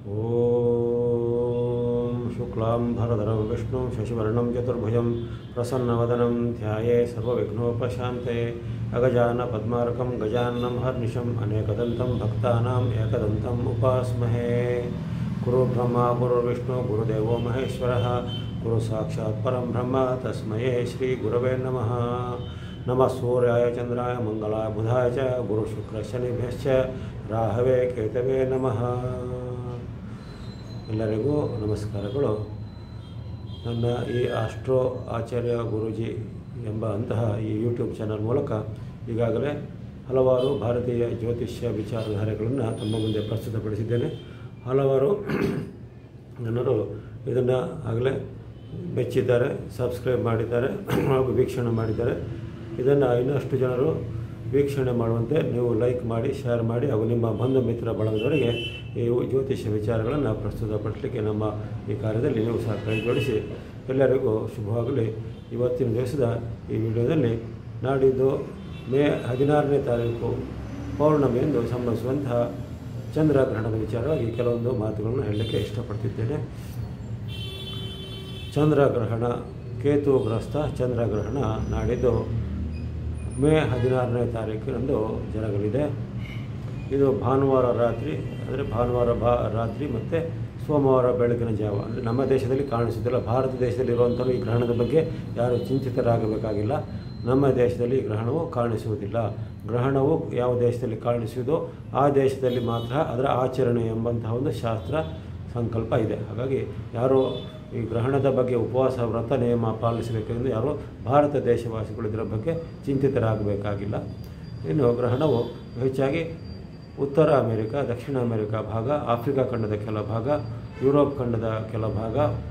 ॐ शुक्लां भरधरं विष्णुं शशिवर्णं चतुर्भुजं प्रसन्नवदनं ध्याये सर्वविघ्नोपशान्ते अगजानपद्मार्कं गजान्नं हर्निशम् अनेकदन्तं भक्तानाम् एकदन्तम् उपास्महे गुरु ब्रह्मा गुरुर्विष्णु गुरुदेवो महेश्वरः गुरु साक्षात् परं ब्रह्म तस्मै श्रीगुरवे नमः नमः सूर्याय चन्द्राय मङ्गलाय बुधाय च गुरुशुक्रशनिभ्यश्च ರಾಹವೇ ಕೇತವೇ ನಮಃ ಎಲ್ಲರಿಗೂ ನಮಸ್ಕಾರಗಳು ನನ್ನ ಈ ಆಸ್ಟ್ರೋ ಆಚಾರ್ಯ ಗುರೂಜಿ ಎಂಬ ಅಂತಹ ಈ ಯೂಟ್ಯೂಬ್ ಚಾನಲ್ ಮೂಲಕ ಈಗಾಗಲೇ ಹಲವಾರು ಭಾರತೀಯ ಜ್ಯೋತಿಷ್ಯ ವಿಚಾರಧಾರೆಗಳನ್ನು ತಮ್ಮ ಮುಂದೆ ಪ್ರಸ್ತುತಪಡಿಸಿದ್ದೇನೆ ಹಲವಾರು ಜನರು ಇದನ್ನು ಆಗಲೇ ಮೆಚ್ಚಿದ್ದಾರೆ ಸಬ್ಸ್ಕ್ರೈಬ್ ಮಾಡಿದ್ದಾರೆ ಹಾಗೂ ವೀಕ್ಷಣೆ ಮಾಡಿದ್ದಾರೆ ಇದನ್ನು ಇನ್ನಷ್ಟು ಜನರು ವೀಕ್ಷಣೆ ಮಾಡುವಂತೆ ನೀವು ಲೈಕ್ ಮಾಡಿ ಶೇರ್ ಮಾಡಿ ಹಾಗೂ ನಿಮ್ಮ ಬಂಧು ಮಿತ್ರ ಬಳಗದವರಿಗೆ ಈ ಜ್ಯೋತಿಷ್ಯ ವಿಚಾರಗಳನ್ನು ಪ್ರಸ್ತುತಪಡಿಸಲಿಕ್ಕೆ ನಮ್ಮ ಈ ಕಾರ್ಯದಲ್ಲಿ ನೀವು ಸಹ ಕೈ ಜೋಡಿಸಿ ಎಲ್ಲರಿಗೂ ಶುಭವಾಗಲಿ ಇವತ್ತಿನ ದಿವಸದ ಈ ವಿಡಿಯೋದಲ್ಲಿ ನಾಡಿದ್ದು ಮೇ ಹದಿನಾರನೇ ತಾರೀಕು ಪೌರ್ಣಮಿಯಂದು ಸಂಭವಿಸುವಂತಹ ಚಂದ್ರಗ್ರಹಣದ ವಿಚಾರವಾಗಿ ಕೆಲವೊಂದು ಮಾತುಗಳನ್ನು ಹೇಳಲಿಕ್ಕೆ ಇಷ್ಟಪಡ್ತಿದ್ದೇನೆ ಚಂದ್ರಗ್ರಹಣ ಕೇತುಗ್ರಸ್ತ ಚಂದ್ರಗ್ರಹಣ ನಾಡಿದ್ದು ಮೇ ಹದಿನಾರನೇ ತಾರೀಕಿನಂದು ಜರಗಲಿದೆ ಇದು ಭಾನುವಾರ ರಾತ್ರಿ ಅಂದರೆ ಭಾನುವಾರ ಬಾ ರಾತ್ರಿ ಮತ್ತು ಸೋಮವಾರ ಬೆಳಗಿನ ಜಾವ ಅಂದರೆ ನಮ್ಮ ದೇಶದಲ್ಲಿ ಕಾಣಿಸುತ್ತಿಲ್ಲ ಭಾರತ ದೇಶದಲ್ಲಿ ಇರುವಂಥವ್ರು ಈ ಗ್ರಹಣದ ಬಗ್ಗೆ ಯಾರು ಚಿಂತಿತರಾಗಬೇಕಾಗಿಲ್ಲ ನಮ್ಮ ದೇಶದಲ್ಲಿ ಈ ಗ್ರಹಣವು ಕಾಣಿಸುವುದಿಲ್ಲ ಗ್ರಹಣವು ಯಾವ ದೇಶದಲ್ಲಿ ಕಾಣಿಸುವುದೋ ಆ ದೇಶದಲ್ಲಿ ಮಾತ್ರ ಅದರ ಆಚರಣೆ ಎಂಬಂತಹ ಒಂದು ಶಾಸ್ತ್ರ ಸಂಕಲ್ಪ ಇದೆ ಹಾಗಾಗಿ ಯಾರು ಈ ಗ್ರಹಣದ ಬಗ್ಗೆ ಉಪವಾಸ ವ್ರತ ನಿಯಮ ಪಾಲಿಸಬೇಕೆಂದು ಯಾರು ಭಾರತ ದೇಶವಾಸಿಗಳು ಇದರ ಬಗ್ಗೆ ಚಿಂತಿತರಾಗಬೇಕಾಗಿಲ್ಲ ಇನ್ನು ಗ್ರಹಣವು ಹೆಚ್ಚಾಗಿ ಉತ್ತರ ಅಮೆರಿಕ ದಕ್ಷಿಣ ಅಮೆರಿಕ ಭಾಗ ಆಫ್ರಿಕಾ ಖಂಡದ ಕೆಲ ಭಾಗ ಯುರೋಪ್ ಖಂಡದ ಕೆಲ ಭಾಗ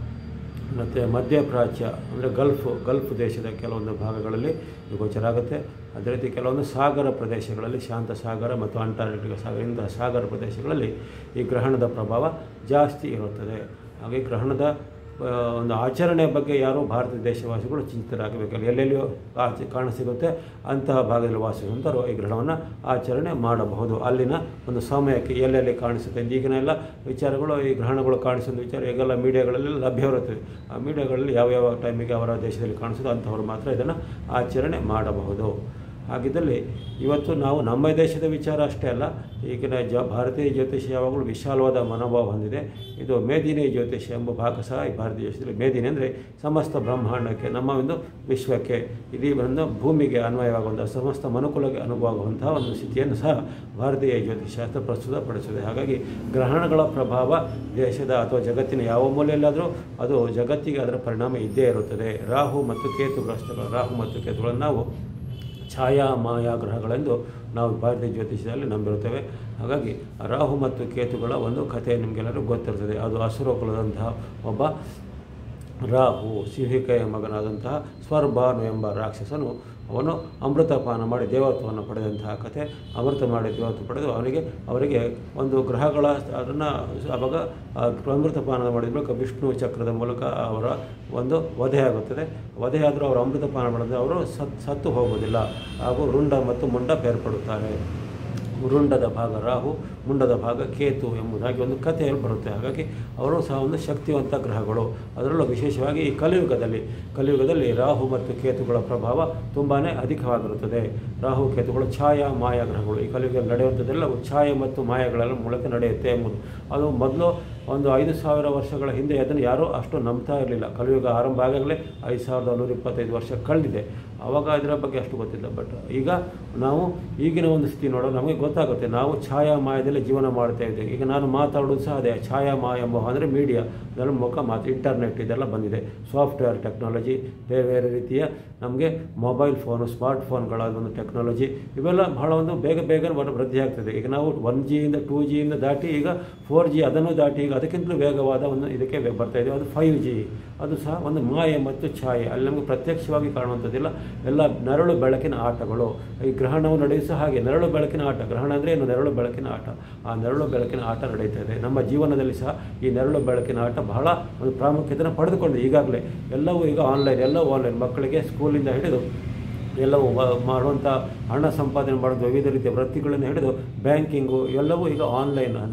ಮತ್ತು ಮಧ್ಯಪ್ರಾಚ್ಯ ಅಂದರೆ ಗಲ್ಫ್ ಗಲ್ಫ್ ದೇಶದ ಕೆಲವೊಂದು ಭಾಗಗಳಲ್ಲಿ ಗೋಚರ ಆಗುತ್ತೆ ಅದೇ ರೀತಿ ಕೆಲವೊಂದು ಸಾಗರ ಪ್ರದೇಶಗಳಲ್ಲಿ ಶಾಂತ ಸಾಗರ ಮತ್ತು ಅಂಟಾರ್ಟಿಕ ಸಾಗರ ಇಂತಹ ಸಾಗರ ಪ್ರದೇಶಗಳಲ್ಲಿ ಈ ಗ್ರಹಣದ ಪ್ರಭಾವ ಜಾಸ್ತಿ ಇರುತ್ತದೆ ಹಾಗೆ ಗ್ರಹಣದ ಆ, ಒಂದು ಆಚರಣೆ ಬಗ್ಗೆ ಯಾರು ಭಾರತ ದೇಶವಾಸಿಗಳು ಚಿಂತಿತರಾಗಬೇಕಲ್ಲ ಎಲ್ಲೆಲ್ಲಿಯೂ ಆಚೆ ಕಾಣಸಿಗುತ್ತೆ ಅಂತಹ ಭಾಗದಲ್ಲಿ ವಾಸಿಸುವಂಥವ್ರು ಈ ಗ್ರಹಣವನ್ನು ಆಚರಣೆ ಮಾಡಬಹುದು ಅಲ್ಲಿನ ಒಂದು ಸಮಯಕ್ಕೆ ಎಲ್ಲೆಲ್ಲಿ ಕಾಣಿಸುತ್ತೆ ಈಗಿನ ಎಲ್ಲ ವಿಚಾರಗಳು ಈ ಗ್ರಹಣಗಳು ಕಾಣಿಸುವ ವಿಚಾರ ಈಗೆಲ್ಲ ಮೀಡಿಯಾಗಳಲ್ಲಿ ಲಭ್ಯವಿರುತ್ತವೆ ಆ ಮೀಡಿಯಾಗಳಲ್ಲಿ ಯಾವ್ಯಾವ ಟೈಮಿಗೆ ಅವರ ದೇಶದಲ್ಲಿ ಕಾಣಿಸೋದು ಅಂಥವ್ರು ಮಾತ್ರ ಇದನ್ನು ಆಚರಣೆ ಮಾಡಬಹುದು ಹಾಗಿದ್ದಲ್ಲಿ ಇವತ್ತು ನಾವು ನಮ್ಮ ದೇಶದ ವಿಚಾರ ಅಷ್ಟೇ ಅಲ್ಲ ಈಗಿನ ಜ ಭಾರತೀಯ ಜ್ಯೋತಿಷ್ಯ ಯಾವಾಗಲೂ ವಿಶಾಲವಾದ ಮನೋಭಾವ ಹೊಂದಿದೆ ಇದು ಮೇದಿನಿ ಜ್ಯೋತಿಷ್ಯ ಎಂಬ ಭಾಗ ಸಹ ಈ ಭಾರತೀಯ ದೇಶದಲ್ಲಿ ಮೇದಿನಿ ಅಂದರೆ ಸಮಸ್ತ ಬ್ರಹ್ಮಾಂಡಕ್ಕೆ ನಮ್ಮ ಒಂದು ವಿಶ್ವಕ್ಕೆ ಇಡೀ ಒಂದು ಭೂಮಿಗೆ ಅನ್ವಯವಾಗುವಂಥ ಸಮಸ್ತ ಮನುಕುಲಕ್ಕೆ ಅನುಭವವಾಗುವಂತಹ ಒಂದು ಸ್ಥಿತಿಯನ್ನು ಸಹ ಭಾರತೀಯ ಜ್ಯೋತಿಷಾಸ್ತ್ರ ಪ್ರಸ್ತುತಪಡಿಸಿದೆ ಹಾಗಾಗಿ ಗ್ರಹಣಗಳ ಪ್ರಭಾವ ದೇಶದ ಅಥವಾ ಜಗತ್ತಿನ ಯಾವ ಮೂಲೆಯಲ್ಲಾದರೂ ಅದು ಜಗತ್ತಿಗೆ ಅದರ ಪರಿಣಾಮ ಇದ್ದೇ ಇರುತ್ತದೆ ರಾಹು ಮತ್ತು ಕೇತು ಗ್ರಸ್ತಗಳು ರಾಹು ಮತ್ತು ಕೇತುಗಳನ್ನು ನಾವು ಛಾಯಾ ಮಾಯಾ ಗ್ರಹಗಳೆಂದು ನಾವು ಭಾರತೀಯ ಜ್ಯೋತಿಷ್ಯದಲ್ಲಿ ನಂಬಿರುತ್ತೇವೆ ಹಾಗಾಗಿ ರಾಹು ಮತ್ತು ಕೇತುಗಳ ಒಂದು ಕಥೆ ನಿಮಗೆಲ್ಲರೂ ಗೊತ್ತಿರ್ತದೆ ಅದು ಅಸುರ ಕುಲದಂತಹ ಒಬ್ಬ ರಾಹು ಸಿಹಿಕೆಯ ಮಗನಾದಂತಹ ಸ್ವರ್ಭಾನು ಎಂಬ ರಾಕ್ಷಸನು ಅವನು ಅಮೃತಪಾನ ಮಾಡಿ ದೇವತ್ವವನ್ನು ಪಡೆದಂತಹ ಕಥೆ ಅಮೃತ ಮಾಡಿ ದೇವತ್ವ ಪಡೆದು ಅವನಿಗೆ ಅವರಿಗೆ ಒಂದು ಗ್ರಹಗಳ ಅದನ್ನು ಅವಾಗ ಆ ಅಮೃತಪಾನ ಮಾಡಿದ ಮೂಲಕ ವಿಷ್ಣು ಚಕ್ರದ ಮೂಲಕ ಅವರ ಒಂದು ವಧೆಯಾಗುತ್ತದೆ ವಧೆಯಾದರೂ ಅವರು ಅಮೃತಪಾನ ಮಾಡಿದ್ರೆ ಅವರು ಸತ್ ಸತ್ತು ಹೋಗುವುದಿಲ್ಲ ಹಾಗೂ ರುಂಡ ಮತ್ತು ಮುಂಡ ಬೇರ್ಪಡುತ್ತಾರೆ ರುಂಡದ ಭಾಗ ರಾಹು ಮುಂಡದ ಭಾಗ ಕೇತು ಎಂಬುದಾಗಿ ಒಂದು ಕಥೆಯಲ್ಲಿ ಬರುತ್ತೆ ಹಾಗಾಗಿ ಅವರು ಸಹ ಒಂದು ಶಕ್ತಿವಂತ ಗ್ರಹಗಳು ಅದರಲ್ಲೂ ವಿಶೇಷವಾಗಿ ಈ ಕಲಿಯುಗದಲ್ಲಿ ಕಲಿಯುಗದಲ್ಲಿ ರಾಹು ಮತ್ತು ಕೇತುಗಳ ಪ್ರಭಾವ ತುಂಬಾ ಅಧಿಕವಾಗಿರುತ್ತದೆ ರಾಹು ಕೇತುಗಳು ಛಾಯಾ ಮಾಯಾ ಗ್ರಹಗಳು ಈ ಕಲಿಯುಗದಲ್ಲಿ ನಡೆಯುವಂಥದ್ದೆಲ್ಲ ಛಾಯೆ ಮತ್ತು ಮಾಯಗಳೆಲ್ಲ ಮೂಲಕ ನಡೆಯುತ್ತೆ ಎಂಬುದು ಅದು ಮೊದಲು ಒಂದು ಐದು ಸಾವಿರ ವರ್ಷಗಳ ಹಿಂದೆ ಅದನ್ನು ಯಾರೂ ಅಷ್ಟು ನಂಬ್ತಾ ಇರಲಿಲ್ಲ ಕಲಿಯುಗ ಆರಂಭ ಆಗಾಗಲೇ ಐದು ಸಾವಿರದ ನೂರ ಇಪ್ಪತ್ತೈದು ವರ್ಷ ಕಳೆದಿದೆ ಆವಾಗ ಇದರ ಬಗ್ಗೆ ಅಷ್ಟು ಗೊತ್ತಿಲ್ಲ ಬಟ್ ಈಗ ನಾವು ಈಗಿನ ಒಂದು ಸ್ಥಿತಿ ನೋಡೋ ನಮಗೆ ಗೊತ್ತಾಗುತ್ತೆ ನಾವು ಛಾಯಾ ಮಾಯದಲ್ಲಿ ಜೀವನ ಮಾಡ್ತಾ ಇದ್ದೇವೆ ಈಗ ನಾನು ಮಾತಾಡೋದು ಸಹ ಅದೇ ಛಾಯಾ ಮಾಯ ಎಂಬ ಅಂದರೆ ಮೀಡಿಯಾ ಇದೆಲ್ಲ ಮುಖ ಮಾತು ಇಂಟರ್ನೆಟ್ ಇದೆಲ್ಲ ಬಂದಿದೆ ಸಾಫ್ಟ್ವೇರ್ ಟೆಕ್ನಾಲಜಿ ಬೇರೆ ಬೇರೆ ರೀತಿಯ ನಮಗೆ ಮೊಬೈಲ್ ಫೋನು ಸ್ಮಾರ್ಟ್ ಫೋನ್ಗಳ ಒಂದು ಟೆಕ್ನಾಲಜಿ ಇವೆಲ್ಲ ಬಹಳ ಒಂದು ಬೇಗ ಬೇಗ ಬರ ವೃದ್ಧಿ ಆಗ್ತದೆ ಈಗ ನಾವು ಒನ್ ಜಿಯಿಂದ ಟೂ ಜಿಯಿಂದ ದಾಟಿ ಈಗ ಫೋರ್ ಜಿ ಅದನ್ನು ದಾಟಿ ಈಗ ಅದಕ್ಕಿಂತಲೂ ವೇಗವಾದ ಒಂದು ಇದಕ್ಕೆ ವೇ- ಬರ್ತಾ ಇದೆ ಅದು ಫೈವ್ ಜಿ ಅದು ಸಹ ಒಂದು ಮಾಯೆ ಮತ್ತು ಛಾಯೆ ಅಲ್ಲಿ ನಮಗೆ ಪ್ರತ್ಯಕ್ಷವಾಗಿ ಕಾಣುವಂಥದ್ದಿಲ್ಲ ಎಲ್ಲ ನೆರಳು ಬೆಳಕಿನ ಆಟಗಳು ಈ ಗ್ರಹಣವು ನಡೆಯುವ ಸಹ ಹಾಗೆ ನೆರಳು ಬೆಳಕಿನ ಆಟ ಗ್ರಹಣ ಅಂದರೆ ಏನು ನೆರಳು ಬೆಳಕಿನ ಆಟ ಆ ನೆರಳು ಬೆಳಕಿನ ಆಟ ನಡೀತಾ ಇದೆ ನಮ್ಮ ಜೀವನದಲ್ಲಿ ಸಹ ಈ ನೆರಳು ಬೆಳಕಿನ ಆಟ ಬಹಳ ಒಂದು ಪ್ರಾಮುಖ್ಯತೆಯನ್ನು ಪಡೆದುಕೊಂಡಿದೆ ಈಗಾಗಲೇ ಎಲ್ಲವೂ ಈಗ ಆನ್ಲೈನ್ ಎಲ್ಲವೂ ಆನ್ಲೈನ್ ಮಕ್ಕಳಿಗೆ ಸ್ಕೂಲಿಂದ ಹಿಡಿದು ಎಲ್ಲವೂ ವ- ಮಾಡುವಂಥ ಹಣ ಸಂಪಾದನೆ ಮಾಡೋದು ವಿವಿಧ ರೀತಿಯ ವೃತ್ತಿಗಳನ್ನು ಹಿಡಿದು ಬ್ಯಾಂಕಿಂಗು ಎಲ್ಲವೂ ಈಗ ಆನ್ಲೈನ್ ಅಂತ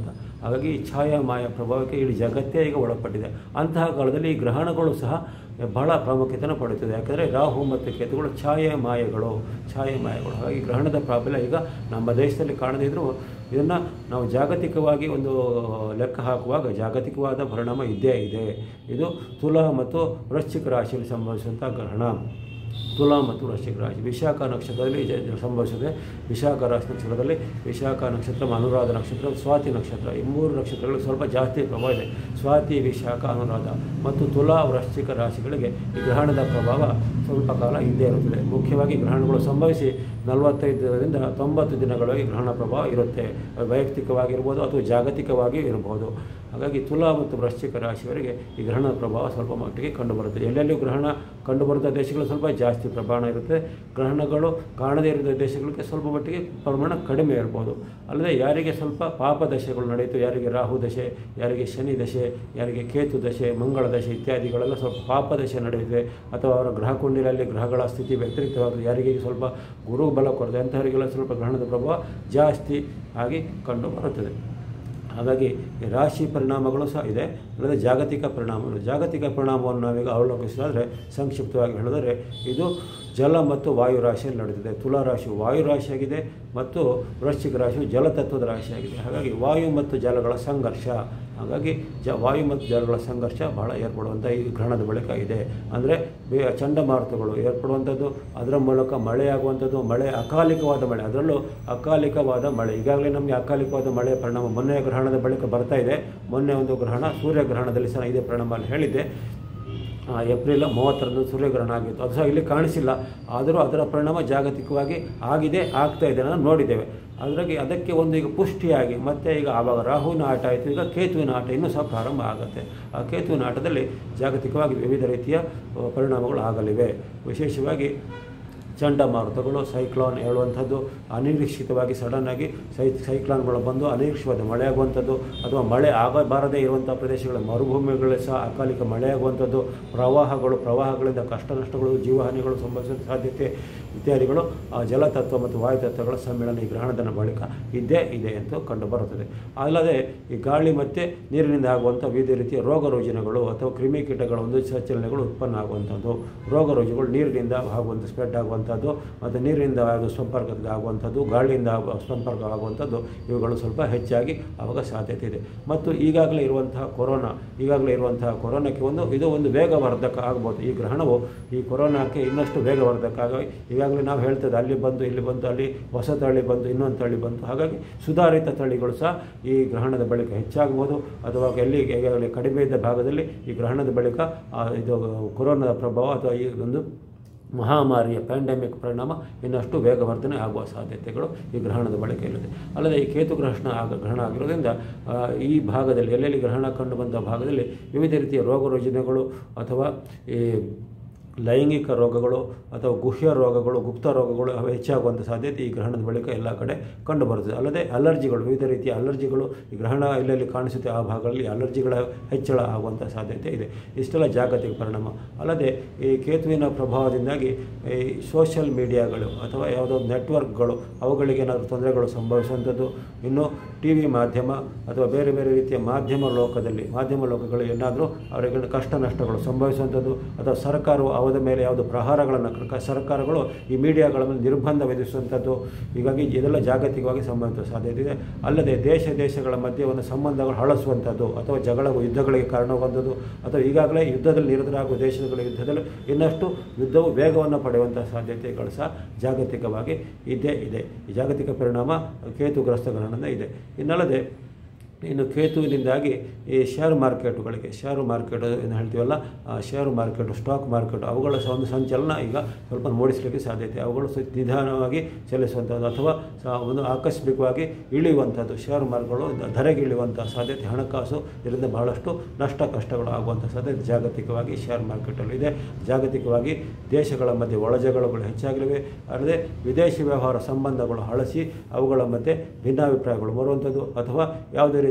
ಹಾಗಾಗಿ ಈ ಛಾಯಾಮಾಯ ಪ್ರಭಾವಕ್ಕೆ ಇಡೀ ಜಗತ್ತೇ ಈಗ ಒಳಪಟ್ಟಿದೆ ಅಂತಹ ಕಾಲದಲ್ಲಿ ಈ ಗ್ರಹಣಗಳು ಸಹ ಬಹಳ ಪ್ರಾಮುಖ್ಯತೆಯನ್ನು ಪಡೆಯುತ್ತದೆ ಯಾಕಂದರೆ ರಾಹು ಮತ್ತು ಕೇತುಗಳು ಛಾಯೆ ಮಾಯಗಳು ಛಾಯೆ ಮಾಯಗಳು ಹಾಗಾಗಿ ಗ್ರಹಣದ ಪ್ರಾಬಲ್ಯ ಈಗ ನಮ್ಮ ದೇಶದಲ್ಲಿ ಕಾಣದೇ ಇದ್ದರೂ ಇದನ್ನು ನಾವು ಜಾಗತಿಕವಾಗಿ ಒಂದು ಲೆಕ್ಕ ಹಾಕುವಾಗ ಜಾಗತಿಕವಾದ ಪರಿಣಾಮ ಇದ್ದೇ ಇದೆ ಇದು ತುಲಾ ಮತ್ತು ವೃಶ್ಚಿಕ ರಾಶಿಯಲ್ಲಿ ಸಂಭವಿಸುವಂಥ ಗ್ರಹಣ ತುಲಾ ಮತ್ತು ವೃಶ್ಚಿಕ ರಾಶಿ ವಿಶಾಖ ನಕ್ಷತ್ರದಲ್ಲಿ ಜ- ಜ- ಸಂಭವಿಸುತ್ತದೆ ವಿಶಾಖ ರಾಶಿ ನಕ್ಷತ್ರದಲ್ಲಿ ವಿಶಾಖ ನಕ್ಷತ್ರ ಅನುರಾಧ ನಕ್ಷತ್ರ ಸ್ವಾತಿ ನಕ್ಷತ್ರ ಈ ಮೂರು ನಕ್ಷತ್ರಗಳು ಸ್ವಲ್ಪ ಜಾಸ್ತಿ ಪ್ರಭಾವ ಇದೆ ಸ್ವಾತಿ ವಿಶಾಖ ಅನುರಾಧ ಮತ್ತು ತುಲಾ ವೃಶ್ಚಿಕ ರಾಶಿಗಳಿಗೆ ಈ ಗ್ರಹಣದ ಪ್ರಭಾವ ಸ್ವಲ್ಪ ಕಾಲ ಇದ್ದೇ ಇರುತ್ತದೆ ಮುಖ್ಯವಾಗಿ ಗ್ರಹಣಗಳು ಸಂಭವಿಸಿ ನಲವತ್ತೈದರಿಂದ ತೊಂಬತ್ತು ದಿನಗಳವರೆಗೆ ಗ್ರಹಣ ಪ್ರಭಾವ ಇರುತ್ತೆ ವೈಯಕ್ತಿಕವಾಗಿರ್ಬೋದು ಅಥವಾ ಜಾಗತಿಕವಾಗಿ ಇರಬಹುದು ಹಾಗಾಗಿ ತುಲಾ ಮತ್ತು ವೃಶ್ಚಿಕ ರಾಶಿಯವರಿಗೆ ಈ ಗ್ರಹಣ ಪ್ರಭಾವ ಸ್ವಲ್ಪ ಮಟ್ಟಿಗೆ ಕಂಡುಬರುತ್ತೆ ಎಲ್ಲೆಲ್ಲೂ ಗ್ರಹಣ ಕಂಡುಬರುತ್ತ ದೇಶಗಳು ಸ್ವಲ್ಪ ಜಾಸ್ತಿ ಪ್ರಮಾಣ ಇರುತ್ತೆ ಗ್ರಹಣಗಳು ಕಾಣದೇ ಇರುವ ದೇಶಗಳಿಗೆ ಸ್ವಲ್ಪ ಮಟ್ಟಿಗೆ ಪ್ರಮಾಣ ಕಡಿಮೆ ಇರ್ಬೋದು ಅಲ್ಲದೆ ಯಾರಿಗೆ ಸ್ವಲ್ಪ ಪಾಪ ದಶೆಗಳು ನಡೆಯಿತು ಯಾರಿಗೆ ರಾಹು ದಶೆ ಯಾರಿಗೆ ಶನಿ ದಶೆ ಯಾರಿಗೆ ಕೇತು ದಶೆ ಮಂಗಳ ದಶೆ ಇತ್ಯಾದಿಗಳೆಲ್ಲ ಸ್ವಲ್ಪ ಪಾಪ ದಶೆ ನಡೆಯುತ್ತೆ ಅಥವಾ ಅವರ ಗ್ರಹ ಕುಂಡಿಲಲ್ಲಿ ಗ್ರಹಗಳ ಸ್ಥಿತಿ ವ್ಯತಿರಿಕ್ತವಾಗಿದೆ ಯಾರಿಗೆ ಸ್ವಲ್ಪ ಗುರು ಬಲ ಕೊರತೆ ಅಂಥವರಿಗೆಲ್ಲ ಸ್ವಲ್ಪ ಗ್ರಹಣದ ಪ್ರಭಾವ ಜಾಸ್ತಿ ಆಗಿ ಕಂಡು ಬರುತ್ತದೆ ಹಾಗಾಗಿ ಈ ರಾಶಿ ಪರಿಣಾಮಗಳು ಸಹ ಇದೆ ಅಲ್ಲದೆ ಜಾಗತಿಕ ಪರಿಣಾಮಗಳು ಜಾಗತಿಕ ಪರಿಣಾಮವನ್ನು ನಾವೀಗ ಅವಲೋಕಿಸಿದ್ರೆ ಸಂಕ್ಷಿಪ್ತವಾಗಿ ಹೇಳಿದರೆ ಇದು ಜಲ ಮತ್ತು ವಾಯು ರಾಶಿಯಲ್ಲಿ ನಡೆದಿದೆ ತುಲಾ ರಾಶಿಯು ವಾಯು ರಾಶಿಯಾಗಿದೆ ಮತ್ತು ವೃಶ್ಚಿಕ ರಾಶಿಯು ಜಲತತ್ವದ ರಾಶಿಯಾಗಿದೆ ಹಾಗಾಗಿ ವಾಯು ಮತ್ತು ಜಲಗಳ ಸಂಘರ್ಷ ಹಾಗಾಗಿ ಜ ವಾಯು ಮತ್ತು ಜಲಗಳ ಸಂಘರ್ಷ ಬಹಳ ಏರ್ಪಡುವಂಥ ಈ ಗ್ರಹಣದ ಬಳಿಕ ಇದೆ ಅಂದರೆ ಬೇ ಚಂಡಮಾರುತಗಳು ಏರ್ಪಡುವಂಥದ್ದು ಅದರ ಮೂಲಕ ಮಳೆಯಾಗುವಂಥದ್ದು ಮಳೆ ಅಕಾಲಿಕವಾದ ಮಳೆ ಅದರಲ್ಲೂ ಅಕಾಲಿಕವಾದ ಮಳೆ ಈಗಾಗಲೇ ನಮಗೆ ಅಕಾಲಿಕವಾದ ಮಳೆಯ ಪರಿಣಾಮ ಮೊನ್ನೆ ಗ್ರಹಣದ ಬಳಿಕ ಬರ್ತಾ ಇದೆ ಮೊನ್ನೆ ಒಂದು ಗ್ರಹಣ ಸೂರ್ಯಗ್ರಹಣದಲ್ಲಿ ಸಹ ಇದೇ ಪರಿಣಾಮ ಅಲ್ಲಿ ಹೇಳಿದ್ದೆ ಆ, ಏಪ್ರಿಲ್ ಮೂವತ್ತರಂದು ಸೂರ್ಯಗ್ರಹಣ ಆಗಿತ್ತು ಅದು ಸಹ ಇಲ್ಲಿ ಕಾಣಿಸಿಲ್ಲ ಆದರೂ ಅದರ ಪರಿಣಾಮ ಜಾಗತಿಕವಾಗಿ ಆಗಿದೆ ಆಗ್ತಾ ಇದೆ ನಾವು ನೋಡಿದ್ದೇವೆ ಅದ್ರಾಗೆ ಅದಕ್ಕೆ ಒಂದು ಈಗ ಪುಷ್ಟಿಯಾಗಿ ಮತ್ತೆ ಈಗ ಆವಾಗ ರಾಹುವಿನ ಆಟ ಆಯಿತು ಈಗ ಕೇತುವಿನ ಆಟ ಇನ್ನೂ ಸಹ ಪ್ರಾರಂಭ ಆಗುತ್ತೆ ಆ ಕೇತುವಿನ ಆಟದಲ್ಲಿ ಜಾಗತಿಕವಾಗಿ ವಿವಿಧ ರೀತಿಯ ಆ, ಪರಿಣಾಮಗಳು ಆಗಲಿವೆ ವಿಶೇಷವಾಗಿ ಚಂಡಮಾರುತಗಳು ಸೈಕ್ಲೋನ್ ಹೇಳುವಂಥದ್ದು ಅನಿರೀಕ್ಷಿತವಾಗಿ ಸಡನ್ನಾಗಿ ಸೈ ಸೈಕ್ಲಾನ್ಗಳು ಬಂದು ಅನಿರೀಕ್ಷಿತವಾದ ಮಳೆಯಾಗುವಂಥದ್ದು ಅಥವಾ ಮಳೆ ಆಗಬಾರದೇ ಇರುವಂಥ ಪ್ರದೇಶಗಳ ಮರುಭೂಮಿಗಳಲ್ಲಿ ಸಹ ಅಕಾಲಿಕ ಮಳೆಯಾಗುವಂಥದ್ದು ಪ್ರವಾಹಗಳು ಪ್ರವಾಹಗಳಿಂದ ಕಷ್ಟ ನಷ್ಟಗಳು ಜೀವಹಾನಿಗಳು ಸಂಭವಿಸುವ ಸಾಧ್ಯತೆ ಇತ್ಯಾದಿಗಳು ಆ ಜಲತತ್ವ ಮತ್ತು ವಾಯುತತ್ವಗಳ ಸಮ್ಮಿಳನ ಈ ಗ್ರಹಣದ ಬಳಿಕ ಇದ್ದೇ ಇದೆ ಎಂದು ಕಂಡುಬರುತ್ತದೆ ಅಲ್ಲದೆ ಈ ಗಾಳಿ ಮತ್ತು ನೀರಿನಿಂದ ಆಗುವಂಥ ವಿವಿಧ ರೀತಿಯ ರೋಗ ರುಜಿನಗಳು ಅಥವಾ ಕ್ರಿಮಿಕೀಟಗಳ ಒಂದು ಸಚಲನೆಗಳು ಉತ್ಪನ್ನ ಆಗುವಂಥದ್ದು ರೋಗ ರುಜಿನಗಳು ನೀರಿನಿಂದ ಆಗುವಂಥ ಸ್ಪ್ರೆಡ್ ಆಗುವಂಥದ್ದು ಮತ್ತು ನೀರಿನಿಂದ ಆಗುವ ಸಂಪರ್ಕಕ್ಕೆ ಆಗುವಂಥದ್ದು ಗಾಳಿಯಿಂದ ಆಗುವ ಸಂಪರ್ಕ ಆಗುವಂಥದ್ದು ಇವುಗಳು ಸ್ವಲ್ಪ ಹೆಚ್ಚಾಗಿ ಆವಾಗ ಸಾಧ್ಯತೆ ಇದೆ ಮತ್ತು ಈಗಾಗಲೇ ಇರುವಂತಹ ಕೊರೋನಾ ಈಗಾಗಲೇ ಇರುವಂತಹ ಕೊರೋನಾಕ್ಕೆ ಒಂದು ಇದು ಒಂದು ವೇಗವರ್ಧಕ ಆಗ್ಬೋದು ಈ ಗ್ರಹಣವು ಈ ಕೊರೋನಾಕ್ಕೆ ಇನ್ನಷ್ಟು ವೇಗವರ್ಧಕ ಆಗಿ ಈಗಾಗಲೇ ನಾವು ಹೇಳ್ತದೆ ಅಲ್ಲಿ ಬಂದು ಇಲ್ಲಿ ಬಂದು ಅಲ್ಲಿ ಹೊಸ ತಳಿ ಬಂದು ಇನ್ನೊಂದು ತಳಿ ಬಂತು ಹಾಗಾಗಿ ಸುಧಾರಿತ ತಳಿಗಳು ಸಹ ಈ ಗ್ರಹಣದ ಬಳಿಕ ಹೆಚ್ಚಾಗ್ಬೋದು ಅಥವಾ ಎಲ್ಲಿ ಈಗಾಗಲೇ ಕಡಿಮೆ ಇದ್ದ ಭಾಗದಲ್ಲಿ ಈ ಗ್ರಹಣದ ಬಳಿಕ ಆ, ಇದು ಕೊರೋನಾದ ಪ್ರಭಾವ ಅಥವಾ ಈ ಒಂದು ಮಹಾಮಾರಿಯ ಪ್ಯಾಂಡಮಿಕ್ ಪರಿಣಾಮ ಇನ್ನಷ್ಟು ವೇಗವರ್ಧನೆ ಆಗುವ ಸಾಧ್ಯತೆಗಳು ಈ ಗ್ರಹಣದ ಬಳಿಕ ಇರುತ್ತೆ ಅಲ್ಲದೆ ಈ ಕೇತು ಗ್ರಹಣ ಆಗ ಗ್ರಹಣ ಆಗಿರೋದ್ರಿಂದ ಆ, ಈ ಭಾಗದಲ್ಲಿ ಎಲ್ಲೆಲ್ಲಿ ಗ್ರಹಣ ಕಂಡು ಬಂದ ಭಾಗದಲ್ಲಿ ವಿವಿಧ ರೀತಿಯ ರೋಗ ರುಜಿನಗಳು ಅಥವಾ ಈ ಲೈಂಗಿಕ ರೋಗಗಳು ಅಥವಾ ಗುಹ್ಯ ರೋಗಗಳು ಗುಪ್ತ ರೋಗಗಳು ಅವು ಹೆಚ್ಚಾಗುವಂಥ ಸಾಧ್ಯತೆ ಈ ಗ್ರಹಣದ ಬಳಿಕ ಎಲ್ಲ ಕಡೆ ಕಂಡುಬರುತ್ತದೆ ಅಲ್ಲದೆ ಅಲರ್ಜಿಗಳು ವಿವಿಧ ರೀತಿಯ ಅಲರ್ಜಿಗಳು ಈ ಗ್ರಹಣ ಎಲ್ಲೆಲ್ಲಿ ಕಾಣಿಸುತ್ತೆ ಆ ಭಾಗಗಳಲ್ಲಿ ಅಲರ್ಜಿಗಳ ಹೆಚ್ಚಳ ಆಗುವಂಥ ಸಾಧ್ಯತೆ ಇದೆ ಇಷ್ಟೆಲ್ಲ ಜಾಗತಿಕ ಪರಿಣಾಮ ಅಲ್ಲದೆ ಈ ಕೇತುವಿನ ಪ್ರಭಾವದಿಂದಾಗಿ ಈ ಸೋಷಿಯಲ್ ಮೀಡಿಯಾಗಳು ಅಥವಾ ಯಾವುದೋ ನೆಟ್ವರ್ಕ್ಗಳು ಅವುಗಳಿಗೆ ಏನಾದರೂ ತೊಂದರೆಗಳು ಸಂಭವಿಸುವಂಥದ್ದು ಇನ್ನು ಟಿ ವಿ ಮಾಧ್ಯಮ ಅಥವಾ ಬೇರೆ ಬೇರೆ ರೀತಿಯ ಮಾಧ್ಯಮ ಲೋಕದಲ್ಲಿ ಮಾಧ್ಯಮ ಲೋಕಗಳು ಏನಾದರೂ ಅವರಿಗೆ ಕಷ್ಟ ನಷ್ಟಗಳು ಸಂಭವಿಸುವಂಥದ್ದು ಅಥವಾ ಸರ್ಕಾರವು ಅವರ ಮೇಲೆ ಯಾವುದೋ ಪ್ರಹಾರಗಳನ್ನು ಕ- ಸರ್ಕಾರಗಳು ಈ ಮೀಡಿಯಾಗಳ ಮೇಲೆ ನಿರ್ಬಂಧ ವಿಧಿಸುವಂಥದ್ದು ಹೀಗಾಗಿ ಇದೆಲ್ಲ ಜಾಗತಿಕವಾಗಿ ಸಂಭವಿಸುವ ಸಾಧ್ಯತೆ ಇದೆ ಅಲ್ಲದೆ ದೇಶ ದೇಶಗಳ ಮಧ್ಯೆ ಒಂದು ಸಂಬಂಧಗಳು ಹಳಸುವಂಥದ್ದು ಅಥವಾ ಜಗಳ ಯುದ್ಧಗಳಿಗೆ ಕಾರಣವಾಗುವಂಥದ್ದು ಅಥವಾ ಈಗಾಗಲೇ ಯುದ್ಧದಲ್ಲಿ ನಿರತರಾಗುವ ದೇಶಗಳ ಯುದ್ಧದಲ್ಲಿ ಇನ್ನಷ್ಟು ಯುದ್ಧವು ವೇಗವನ್ನು ಪಡೆಯುವಂಥ ಸಾಧ್ಯತೆಗಳು ಸಹ ಜಾಗತಿಕವಾಗಿ ಇದ್ದೇ ಇದೆ ಈ ಜಾಗತಿಕ ಪರಿಣಾಮ ಕೇತುಗ್ರಸ್ತ ಗ್ರಹಣದಿಂದ ಇದೆ ಇನ್ನಲ್ಲದೆ ಇನ್ನು ಕೇತುವಿನಿಂದಾಗಿ ಈ ಶೇರು ಮಾರ್ಕೆಟುಗಳಿಗೆ ಶೇರು ಮಾರ್ಕೆಟ್ ಏನು ಹೇಳ್ತೀವಲ್ಲ ಆ ಶೇರು ಮಾರ್ಕೆಟು ಸ್ಟಾಕ್ ಮಾರ್ಕೆಟ್ ಅವುಗಳ ಸಹ ಒಂದು ಸಂಚಲನ ಈಗ ಸ್ವಲ್ಪ ಮೂಡಿಸಲಿಕ್ಕೆ ಸಾಧ್ಯತೆ ಅವುಗಳು ಸ- ನಿಧಾನವಾಗಿ ಚಲಿಸುವಂಥದ್ದು ಅಥವಾ ಸ- ಒಂದು ಆಕಸ್ಮಿಕವಾಗಿ ಇಳಿಯುವಂಥದ್ದು ಶೇರು ಮಾರ್ಕೆಟ್ಗಳು ಧರೆಗೆ ಇಳಿಯುವಂಥ ಸಾಧ್ಯತೆ ಹಣಕಾಸು ಇದರಿಂದ ಬಹಳಷ್ಟು ನಷ್ಟ ಕಷ್ಟಗಳು ಆಗುವಂಥ ಸಾಧ್ಯತೆ ಜಾಗತಿಕವಾಗಿ ಶೇರ್ ಮಾರ್ಕೆಟಲ್ಲಿ ಇದೆ ಜಾಗತಿಕವಾಗಿ ದೇಶಗಳ ಮಧ್ಯೆ ಒಳಜಗಳಗಳು ಹೆಚ್ಚಾಗಲಿವೆ ಅಲ್ಲದೆ ವಿದೇಶಿ ವ್ಯವಹಾರ ಸಂಬಂಧಗಳು ಹಳಸಿ ಅವುಗಳ ಮಧ್ಯೆ ಭಿನ್ನಾಭಿಪ್ರಾಯಗಳು ಬರುವಂಥದ್ದು ಅಥವಾ ಯಾವುದೇ ರೀತಿ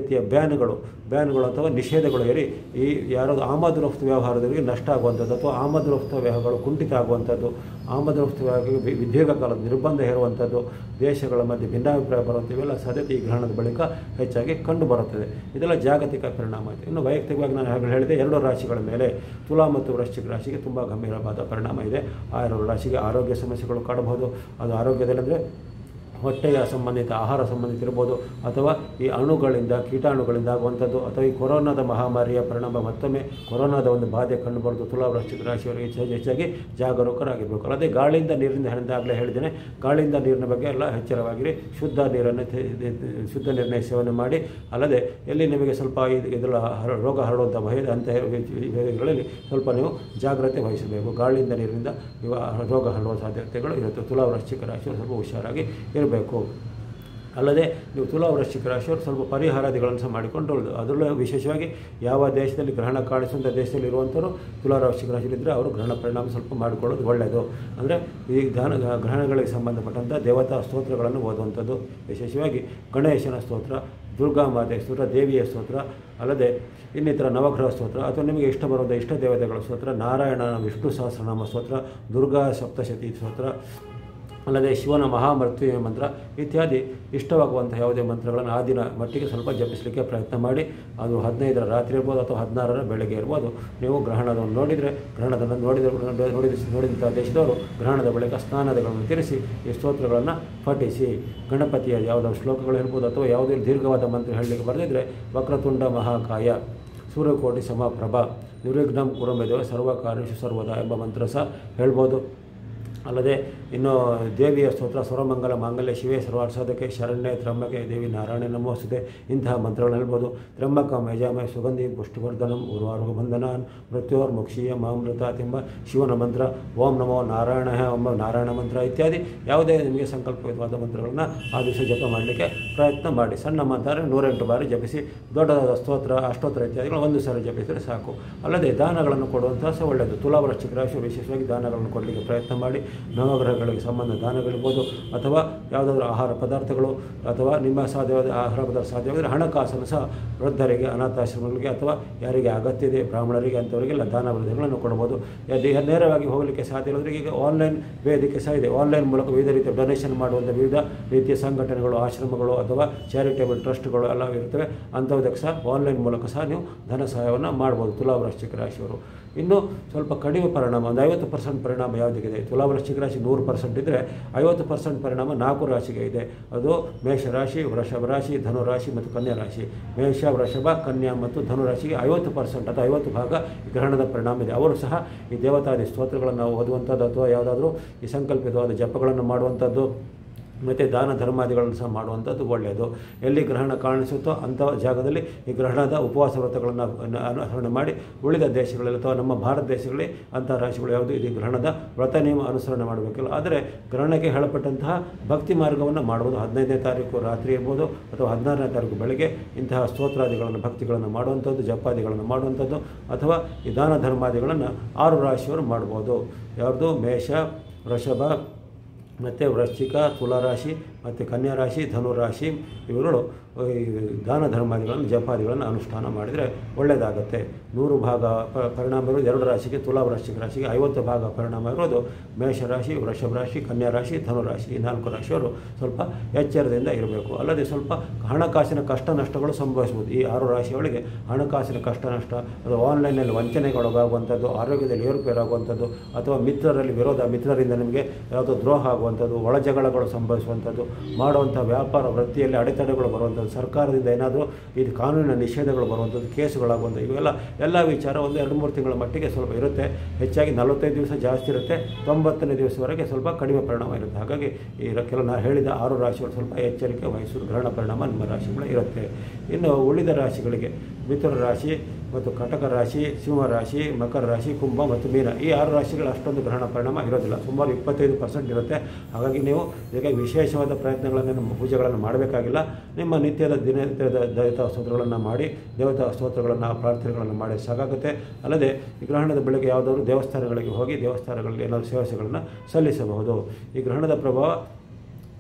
ರೀತಿಯ ಬ್ಯಾನ್ಗಳು ಬ್ಯಾನ್ಗಳು ಅಥವಾ ನಿಷೇಧಗಳು ಏರಿ ಈ ಯಾರಾದರೂ ಆಮದು ರಫ್ತು ವ್ಯವಹಾರದವರಿಗೆ ನಷ್ಟ ಆಗುವಂಥದ್ದು ಅಥವಾ ಆಮದು ರಫ್ತು ವ್ಯವಹಾರಗಳು ಕುಂಠಿತ ಆಗುವಂಥದ್ದು ಆಮದು ರಫ್ತು ವ್ಯವಹಾರಕ್ಕೆ ವಿ- ದೀರ್ಘಕಾಲದ ನಿರ್ಬಂಧ ಹೇರುವಂಥದ್ದು ದೇಶಗಳ ಮಧ್ಯೆ ಭಿನ್ನಾಭಿಪ್ರಾಯ ಬರುವಂಥ ಇವೆಲ್ಲ ಸಾಧ್ಯತೆ ಈ ಗ್ರಹಣದ ಬಳಿಕ ಹೆಚ್ಚಾಗಿ ಕಂಡು ಬರುತ್ತದೆ ಇದೆಲ್ಲ ಜಾಗತಿಕ ಪರಿಣಾಮ ಇದೆ ಇನ್ನು ವೈಯಕ್ತಿಕವಾಗಿ ನಾನು ಆಗಲೇ ಹೇಳಿದೆ ಎರಡು ರಾಶಿಗಳ ಮೇಲೆ ತುಲಾ ಮತ್ತು ವೃಶ್ಚಿಕ ರಾಶಿಗೆ ತುಂಬ ಗಂಭೀರವಾದ ಪರಿಣಾಮ ಇದೆ ಆ ಎರಡು ರಾಶಿಗೆ ಆರೋಗ್ಯ ಸಮಸ್ಯೆಗಳು ಕಾಡಬಹುದು ಅದು ಆರೋಗ್ಯದಲ್ಲಿ ಅಂದರೆ ಹೊಟ್ಟೆಯ ಸಂಬಂಧಿತ ಆಹಾರ ಸಂಬಂಧಿತ ಇರ್ಬೋದು ಅಥವಾ ಈ ಅಣುಗಳಿಂದ ಕೀಟಾಣುಗಳಿಂದ ಆಗುವಂಥದ್ದು ಅಥವಾ ಈ ಕೊರೋನಾದ ಮಹಾಮಾರಿಯ ಪರಿಣಾಮ ಮತ್ತೊಮ್ಮೆ ಕೊರೋನಾದ ಒಂದು ಬಾಧೆ ಕಂಡುಬರೋದು ತುಲಾ ವೃಶ್ಚಿಕ ರಾಶಿಯವರಿಗೆ ಹೆಚ್ಚಾಗಿ ಹೆಚ್ಚಾಗಿ ಜಾಗರೂಕರಾಗಿರಬೇಕು ಅಲ್ಲದೆ ಗಾಳಿಯಿಂದ ನೀರಿನಿಂದ ಆಗಲೇ ಹೇಳಿದ್ದೇನೆ ಗಾಳಿಯಿಂದ ನೀರಿನ ಬಗ್ಗೆ ಎಲ್ಲ ಎಚ್ಚರವಾಗಿರಿ ಶುದ್ಧ ನೀರನ್ನು ತೆ- ತೆ- ಶುದ್ಧ ನೀರನ್ನೇ ಸೇವನೆ ಮಾಡಿ ಅಲ್ಲದೆ ಎಲ್ಲಿ ನಿಮಗೆ ಸ್ವಲ್ಪ ಇದು ಇದರ ಹರ- ರೋಗ ಹರಡುವಂಥ ಭಯ ಅಂತಹ ವೇಳೆಗಳಲ್ಲಿ ಸ್ವಲ್ಪ ನೀವು ಜಾಗ್ರತೆ ವಹಿಸಬೇಕು ಗಾಳಿಯಿಂದ ನೀರಿನಿಂದ ಇವ ರೋಗ ಹರಡುವ ಸಾಧ್ಯತೆಗಳು ಇರುತ್ತೆ ತುಲಾ ವೃಶ್ಚಿಕ ರಾಶಿಯವರು ಸ್ವಲ್ಪ ಹುಷಾರಾಗಿ ಇರಬೇಕು ಅಲ್ಲದೆ ನೀವು ತುಲಾ ವೃಶ್ಚಿಕ ರಾಶಿಯವರು ಸ್ವಲ್ಪ ಪರಿಹಾರಾದಿಗಳನ್ನು ಸಹ ಮಾಡಿಕೊಂಡು ಒಳ್ಳೆಯದು ಅದರಲ್ಲೂ ವಿಶೇಷವಾಗಿ ಯಾವ ದೇಶದಲ್ಲಿ ಗ್ರಹಣ ಕಾಣಿಸುವಂಥ ದೇಶದಲ್ಲಿ ಇರುವಂಥವ್ರು ತುಲಾ ವೃಶ್ಚಿಕ ರಾಶಿಯಲ್ಲಿದ್ದರೆ ಅವರು ಗ್ರಹಣ ಪರಿಣಾಮ ಸ್ವಲ್ಪ ಮಾಡಿಕೊಳ್ಳೋದು ಒಳ್ಳೆಯದು ಅಂದರೆ ಈ ದಾನ ಗ್ರಹಣಗಳಿಗೆ ಸಂಬಂಧಪಟ್ಟಂಥ ದೇವತಾ ಸ್ತೋತ್ರಗಳನ್ನು ಓದುವಂಥದ್ದು ವಿಶೇಷವಾಗಿ ಗಣೇಶನ ಸ್ತೋತ್ರ ದುರ್ಗಾಮಾತೆ ಸ್ತೋತ್ರ ದೇವಿಯ ಸ್ತೋತ್ರ ಅಲ್ಲದೆ ಇನ್ನಿತರ ನವಗ್ರಹ ಸ್ತೋತ್ರ ಅಥವಾ ನಿಮಗೆ ಇಷ್ಟ ಬರುವಂಥ ಇಷ್ಟ ದೇವತೆಗಳ ಸ್ತೋತ್ರ ನಾರಾಯಣ ವಿಷ್ಣು ಸಹಸ್ರನಾಮ ಸ್ತೋತ್ರ ದುರ್ಗಾ ಸಪ್ತಶತಿ ಸ್ತೋತ್ರ ಅಲ್ಲದೆ ಶಿವನ ಮಹಾಮೃತ್ಯು ಮಂತ್ರ ಇತ್ಯಾದಿ ಇಷ್ಟವಾಗುವಂಥ ಯಾವುದೇ ಮಂತ್ರಗಳನ್ನು ಆ ದಿನ ಮಟ್ಟಿಗೆ ಸ್ವಲ್ಪ ಜಪಿಸಲಿಕ್ಕೆ ಪ್ರಯತ್ನ ಮಾಡಿ ಅದು ಹದಿನೈದರ ರಾತ್ರಿ ಇರ್ಬೋದು ಅಥವಾ ಹದಿನಾರರ ಬೆಳಗ್ಗೆ ಇರ್ಬೋದು ನೀವು ಗ್ರಹಣವನ್ನು ನೋಡಿದರೆ ಗ್ರಹಣದನ್ನು ನೋಡಿದ ನೋಡಿದ ನೋಡಿದಂಥ ದೇಶದವರು ಗ್ರಹಣದ ಬಳಿಕ ಸ್ನಾನದಗಳನ್ನು ತಿರಿಸಿ ಈ ಸ್ತೋತ್ರಗಳನ್ನು ಪಠಿಸಿ ಗಣಪತಿಯ ಯಾವುದಾದ್ರು ಶ್ಲೋಕಗಳು ಇರ್ಬೋದು ಅಥವಾ ಯಾವುದೇ ದೀರ್ಘವಾದ ಮಂತ್ರ ಹೇಳಲಿಕ್ಕೆ ಬರೆದಿದ್ದರೆ ವಕ್ರತುಂಡ ಮಹಾಕಾಯ ಸೂರ್ಯಕೋಟಿ ಸಮಪ್ರಭ ನಿರ್ವಿಘ್ನಂ ಕುರುಮೆದೇವ ಸರ್ವಕಾರ್ಯಶು ಸರ್ವದ ಎಂಬ ಮಂತ್ರ ಸಹ ಹೇಳ್ಬೋದು ಅಲ್ಲದೆ ಇನ್ನು ದೇವಿಯ ಸ್ತೋತ್ರ ಸ್ವರಮಂಗಲ ಮಾಂಗಲ್ಯ ಶಿವೇ ಸರ್ವಾರ್ಸಾಧಕೆ ಶರಣ್ಯ ತ್ರ್ಯಂಬಕೆ ದೇವಿ ನಾರಾಯಣ ನಮೋಸ್ತುತೆ ಇಂತಹ ಮಂತ್ರಗಳನ್ನು ಹೇಳ್ಬೋದು ತ್ರ್ಯಂಬಕ ಮೇಜಾಮಯ ಸುಗಂಧಿ ಪುಷ್ಟಿವರ್ಧನಂ ಉರ್ವಾರುಗ ಬಂಧನಾನ್ ಮೃತ್ಯೋರ್ ಮುಕ್ಷೀಯ ಮಾಮೃತ ಎಂಬ ಶಿವನ ಮಂತ್ರ ಓಂ ನಮೋ ನಾರಾಯಣ ಎಂಬ ನಾರಾಯಣ ಮಂತ್ರ ಇತ್ಯಾದಿ ಯಾವುದೇ ನಿಮಗೆ ಸಂಕಲ್ಪಯುತವಾದ ಮಂತ್ರಗಳನ್ನು ಆ ದಿವಸ ಜಪ ಮಾಡಲಿಕ್ಕೆ ಪ್ರಯತ್ನ ಮಾಡಿ ಸಣ್ಣ ಮಂತ್ರ ನೂರೆಂಟು ಬಾರಿ ಜಪಿಸಿ ದೊಡ್ಡದಾದ ಸ್ತೋತ್ರ ಅಷ್ಟೋತ್ತರ ಇತ್ಯಾದಿಗಳು ಒಂದು ಸಾರಿ ಜಪಿಸಿದರೆ ಸಾಕು ಅಲ್ಲದೆ ದಾನಗಳನ್ನು ಕೊಡುವಂಥ ಸಹ ಒಳ್ಳೆಯದು ತುಲಾ ವೃಶ್ಚಿಕ ರಾಶಿ ವಿಶೇಷವಾಗಿ ದಾನಗಳನ್ನು ಕೊಡಲಿಕ್ಕೆ ಪ್ರಯತ್ನ ಮಾಡಿ ನವಗ್ರಹಗಳಿಗೆ ಸಂಬಂಧ ದಾನಗಳಿರ್ಬೋದು ಅಥವಾ ಯಾವುದಾದ್ರೂ ಆಹಾರ ಪದಾರ್ಥಗಳು ಅಥವಾ ನಿಮ್ಮ ಸಾಧ್ಯವಾದ ಆಹಾರ ಪದಾರ್ಥ ಸಾಧ್ಯವಾದರೆ ಹಣಕಾಸನ್ನು ಸಹ ವೃದ್ಧರಿಗೆ ಅನಾಥಾಶ್ರಮಗಳಿಗೆ ಅಥವಾ ಯಾರಿಗೆ ಅಗತ್ಯ ಇದೆ ಬ್ರಾಹ್ಮಣರಿಗೆ ಅಂಥವರಿಗೆಲ್ಲ ದಾನ ವೃದ್ಧಿಗಳನ್ನು ಕೊಡ್ಬೋದು ಯದಿ ನೇರವಾಗಿ ಹೋಗಲಿಕ್ಕೆ ಸಾಧ್ಯ ಇಲ್ಲದ್ರೆ ಈಗ ಆನ್ಲೈನ್ ವೇದಿಕೆ ಸಹ ಇದೆ ಆನ್ಲೈನ್ ಮೂಲಕ ವಿವಿಧ ರೀತಿಯ ಡೊನೇಷನ್ ಮಾಡುವಂಥ ವಿವಿಧ ರೀತಿಯ ಸಂಘಟನೆಗಳು ಆಶ್ರಮಗಳು ಅಥವಾ ಚಾರಿಟೇಬಲ್ ಟ್ರಸ್ಟ್ಗಳು ಎಲ್ಲ ಇರ್ತವೆ ಅಂಥವುದಕ್ಕೆ ಸಹ ಆನ್ಲೈನ್ ಮೂಲಕ ಸಹ ನೀವು ಧನ ಸಹಾಯವನ್ನು ಮಾಡ್ಬೋದು ತುಲಾ ವೃಶ್ಚಿಕ ರಾಶಿಯವರು ಇನ್ನು ಸ್ವಲ್ಪ ಕಡಿಮೆ ಪರಿಣಾಮ ಒಂದು ಐವತ್ತು ಪರ್ಸೆಂಟ್ ಪರಿಣಾಮ ಯಾವುದಕ್ಕಿದೆ ತುಲಾ ವೃಶ್ಚಿಕ ರಾಶಿ ನೂರು ಪರ್ಸೆಂಟ್ ಇದ್ದರೆ ಐವತ್ತು ಪರ್ಸೆಂಟ್ ಪರಿಣಾಮ ನಾಲ್ಕು ರಾಶಿಗೆ ಇದೆ ಅದು ಮೇಷರಾಶಿ ವೃಷಭ ರಾಶಿ ಧನುರಾಶಿ ಮತ್ತು ಕನ್ಯಾ ರಾಶಿ ಮೇಷ ವೃಷಭ ಕನ್ಯಾ ಮತ್ತು ಧನುರಾಶಿಗೆ ಐವತ್ತು ಪರ್ಸೆಂಟ್ ಅಥವಾ ಐವತ್ತು ಭಾಗ ಈ ಗ್ರಹಣದ ಪರಿಣಾಮ ಇದೆ ಅವರು ಸಹ ಈ ದೇವತಾದಿ ಸ್ತೋತ್ರಗಳನ್ನು ಓದುವಂಥದ್ದು ಅಥವಾ ಯಾವುದಾದ್ರೂ ಈ ಸಂಕಲ್ಪಿತವಾದ ಜಪಗಳನ್ನು ಮಾಡುವಂಥದ್ದು ಮತ್ತು ದಾನ ಧರ್ಮಾದಿಗಳನ್ನು ಸಹ ಮಾಡುವಂಥದ್ದು ಒಳ್ಳೆಯದು ಎಲ್ಲಿ ಗ್ರಹಣ ಕಾಣಿಸುತ್ತೋ ಅಂಥ ಜಾಗದಲ್ಲಿ ಈ ಗ್ರಹಣದ ಉಪವಾಸ ವ್ರತಗಳನ್ನು ಅನು- ಅನುಸರಣೆ ಮಾಡಿ ಉಳಿದ ದೇಶಗಳಲ್ಲಿ ಅಥವಾ ನಮ್ಮ ಭಾರತ ದೇಶಗಳಲ್ಲಿ ಅಂಥ ರಾಶಿಗಳು ಯಾವುದು ಇದು ಗ್ರಹಣದ ವ್ರತ ನಿಯಮ ಅನುಸರಣೆ ಮಾಡಬೇಕಿಲ್ಲ ಆದರೆ ಗ್ರಹಣಕ್ಕೆ ಹೇಳಪಟ್ಟಂತಹ ಭಕ್ತಿ ಮಾರ್ಗವನ್ನು ಮಾಡುವುದು ಹದಿನೈದನೇ ತಾರೀಕು ರಾತ್ರಿ ಇರ್ಬೋದು ಅಥವಾ ಹದಿನಾರನೇ ತಾರೀಕು ಬೆಳಗ್ಗೆ ಇಂತಹ ಸ್ತೋತ್ರಾದಿಗಳನ್ನು ಭಕ್ತಿಗಳನ್ನು ಮಾಡುವಂಥದ್ದು ಜಪಾದಿಗಳನ್ನು ಮಾಡುವಂಥದ್ದು ಅಥವಾ ಈ ದಾನ ಧರ್ಮಾದಿಗಳನ್ನು ಆರು ರಾಶಿಯವರು ಮಾಡ್ಬೋದು ಯಾವುದು ಮೇಷ ವೃಷಭ ಮತ್ತು ವೃಶ್ಚಿಕ ತುಲಾರಾಶಿ ಮತ್ತು ಕನ್ಯಾ ರಾಶಿ ಧನುರಾಶಿ ಇವುಗಳು ಈ ದಾನ ಧರ್ಮಾದಿಗಳನ್ನು ಜಪಾದಿಗಳನ್ನು ಅನುಷ್ಠಾನ ಮಾಡಿದರೆ ಒಳ್ಳೆಯದಾಗತ್ತೆ ನೂರು ಭಾಗ ಪ- ಪರಿಣಾಮ ಇರೋದು ಎರಡು ರಾಶಿಗೆ ತುಲಾ ವೃಶ್ಚಿಕ ರಾಶಿಗೆ ಐವತ್ತು ಭಾಗ ಪರಿಣಾಮ ಇರೋದು ಮೇಷರಾಶಿ ವೃಷಭ ರಾಶಿ ಕನ್ಯಾ ರಾಶಿ ಧನುರಾಶಿ ಈ ನಾಲ್ಕು ರಾಶಿಯವರು ಸ್ವಲ್ಪ ಎಚ್ಚರದಿಂದ ಇರಬೇಕು ಅಲ್ಲದೆ ಸ್ವಲ್ಪ ಹಣಕಾಸಿನ ಕಷ್ಟ ನಷ್ಟಗಳು ಸಂಭವಿಸ್ಬೋದು ಈ ಆರು ರಾಶಿಯವರಿಗೆ ಹಣಕಾಸಿನ ಕಷ್ಟ ನಷ್ಟ ಅದು ಆನ್ಲೈನಲ್ಲಿ ವಂಚನೆಗೊಳಗಾಗುವಂಥದ್ದು ಆರೋಗ್ಯದಲ್ಲಿ ಏರುಪೇರಾಗುವಂಥದ್ದು ಅಥವಾ ಮಿತ್ರರಲ್ಲಿ ವಿರೋಧ ಮಿತ್ರರಿಂದ ನಿಮಗೆ ಯಾವುದೋ ದ್ರೋಹ ಆಗುವಂಥದ್ದು ಒಳಜಗಳಗಳು ಸಂಭವಿಸುವಂಥದ್ದು ಮಾಡುವಂಥ ವ್ಯಾಪಾರ ವೃತ್ತಿಯಲ್ಲಿ ಅಡೆತಡೆಗಳು ಬರುವಂಥದ್ದು ಸರ್ಕಾರದಿಂದ ಏನಾದರೂ ಇದು ಕಾನೂನಿನ ನಿಷೇಧಗಳು ಬರುವಂಥದ್ದು ಕೇಸುಗಳಾಗುವಂಥ ಇವೆಲ್ಲ ಎಲ್ಲ ವಿಚಾರ ಒಂದು ಎರಡು ಮೂರು ತಿಂಗಳ ಮಟ್ಟಿಗೆ ಸ್ವಲ್ಪ ಇರುತ್ತೆ ಹೆಚ್ಚಾಗಿ ನಲವತ್ತೈದು ದಿವಸ ಜಾಸ್ತಿ ಇರುತ್ತೆ ತೊಂಬತ್ತನೇ ದಿವಸವರೆಗೆ ಸ್ವಲ್ಪ ಕಡಿಮೆ ಪರಿಣಾಮ ಇರುತ್ತೆ ಹಾಗಾಗಿ ಈ ರ- ಕೆಲವು ನಾನು ಹೇಳಿದ ಆರು ರಾಶಿಗಳು ಸ್ವಲ್ಪ ಎಚ್ಚರಿಕೆ ವಹಿಸೋದು ಗ್ರಹಣ ಪರಿಣಾಮ ನಿಮ್ಮ ರಾಶಿಗಳು ಇರುತ್ತೆ ಇನ್ನು ಉಳಿದ ರಾಶಿಗಳಿಗೆ ಮಿಥುನ ರಾಶಿ ಮತ್ತು ಕಟಕ ರಾಶಿ ಸಿಂಹ ರಾಶಿ ಮಕರ ರಾಶಿ ಕುಂಭ ಮತ್ತು ಮೀನ ಈ ಆರು ರಾಶಿಗಳು ಅಷ್ಟೊಂದು ಗ್ರಹಣ ಪರಿಣಾಮ ಇರೋದಿಲ್ಲ ಸುಮಾರು ಇಪ್ಪತ್ತೈದು ಪರ್ಸೆಂಟ್ ಇರುತ್ತೆ ಹಾಗಾಗಿ ನೀವು ಇದಕ್ಕೆ ವಿಶೇಷವಾದ ಪ್ರಯತ್ನಗಳನ್ನು ನಮ್ಮ ಪೂಜೆಗಳನ್ನು ಮಾಡಬೇಕಾಗಿಲ್ಲ ನಿಮ್ಮ ನಿತ್ಯದ ದಿನನಿತ್ಯದ ದೇವತಾ ಸ್ತೋತ್ರಗಳನ್ನು ಮಾಡಿ ದೇವತಾ ಸ್ತೋತ್ರಗಳನ್ನು ಪ್ರಾರ್ಥನೆಗಳನ್ನು ಮಾಡಿ ಸಾಕಾಗುತ್ತೆ ಅಲ್ಲದೆ ಈ ಗ್ರಹಣದ ಬೆಳಗ್ಗೆ ಯಾವುದಾದ್ರು ದೇವಸ್ಥಾನಗಳಿಗೆ ಹೋಗಿ ದೇವಸ್ಥಾನಗಳಲ್ಲಿ ಏನಾದರೂ ಸೇವೆಗಳನ್ನು ಸಲ್ಲಿಸಬಹುದು ಈ ಗ್ರಹಣದ ಪ್ರಭಾವ